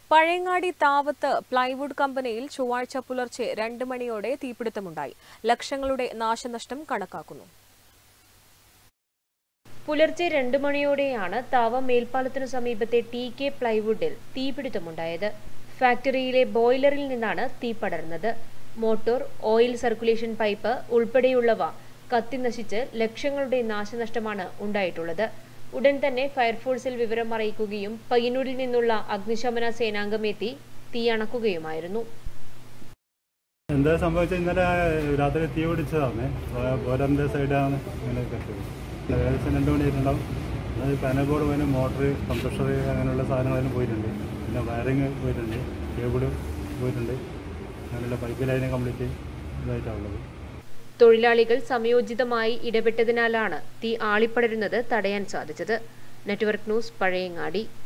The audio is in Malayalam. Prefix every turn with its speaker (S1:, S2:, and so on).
S1: പഴയങ്ങാടി താവത്ത് പ്ലൈവുഡ് കമ്പനിയിൽ ചൊവ്വാഴ്ച പുലർച്ചെ രണ്ട് മണിയോടെ തീപിടുത്തമുണ്ടായി ലക്ഷങ്ങളുടെ നാശനഷ്ടം കണക്കാക്കുന്നു
S2: പുലർച്ചെ രണ്ട് മണിയോടെയാണ് താവ മേൽപ്പാലത്തിനു സമീപത്തെ ടി കെ പ്ലൈവുഡിൽ തീപിടുത്തമുണ്ടായത് ഫാക്ടറിയിലെ ബോയിലറിൽ നിന്നാണ് തീ പടർന്നത് മോട്ടോർ ഓയിൽ സർക്കുലേഷൻ പൈപ്പ് ഉൾപ്പെടെയുള്ളവ കത്തിനശിച്ച് ലക്ഷങ്ങളുടെ നാശനഷ്ടമാണ് ഉണ്ടായിട്ടുള്ളത് ഉടൻ തന്നെ ഫയർഫോഴ്സിൽ വിവരം അറിയിക്കുകയും പയ്യന്നൂരിൽ നിന്നുള്ള അഗ്നിശമന സേനാംഗം എത്തി തീ അണക്കുകയുമായിരുന്നു
S3: എന്താ സംഭവിച്ചത് ഇന്നലെ രാത്രി തീ പിടിച്ചതാണ് ബോലറിൻ്റെ സൈഡാണ് ഇങ്ങനെ കെട്ടത് ഏകദേശം രണ്ട് മണിയായിട്ടുണ്ടാവും അത് പാനൽ ബോർഡ് പോയിന് മോട്ടർ കംപ്രഷർ അങ്ങനെയുള്ള സാധനങ്ങളെല്ലാം പോയിട്ടുണ്ട് പിന്നെ വയറിങ് പോയിട്ടുണ്ട് കേബിൾ പോയിട്ടുണ്ട് അങ്ങനെയുള്ള പൈപ്പ് ലൈന് കംപ്ലീറ്റ് ഇതായിട്ടാണുള്ളത്
S2: തൊഴിലാളികൾ സമയോചിതമായി ഇടപെട്ടതിനാലാണ് തീ ആളിപ്പടരുന്നത് തടയാൻ സാധിച്ചത് നെറ്റ്വർക്ക് ന്യൂസ് പഴയങ്ങാടി